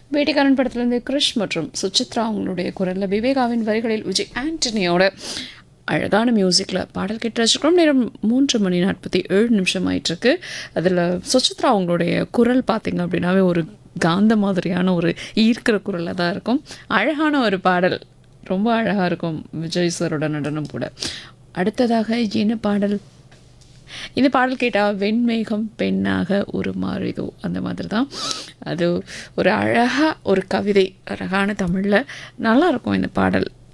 வேட்டைக்காரன் படத்துலேருந்து கிருஷ் மற்றும் சுசித்ரா அவங்களுடைய குரலில் விவேகாவின் வரிகளில் விஜய் ஆண்டனியோட அழகான மியூசிக்கில் பாடல் கேட்டு ரசிக்கிறோம் நேரம் மூன்று மணி நாற்பத்தி ஏழு நிமிஷம் ஆயிட்டிருக்கு அதில் சுசித்ரா அவங்களுடைய குரல் பார்த்திங்க அப்படின்னாவே ஒரு காந்த மாதிரியான ஒரு ஈர்க்கிற குரலாக தான் இருக்கும் அழகான ஒரு பாடல் ரொம்ப அழகாக இருக்கும் விஜய் சாரோட நடனம் கூட அடுத்ததாக என்ன பாடல் இந்த பாடல் கேட்டால் வெண்மேகம் பெண்ணாக ஒரு மாறிதோ அந்த மாதிரி தான் அது ஒரு அழகாக ஒரு கவிதை அழகான தமிழில் நல்லா இருக்கும் இந்த பாடல்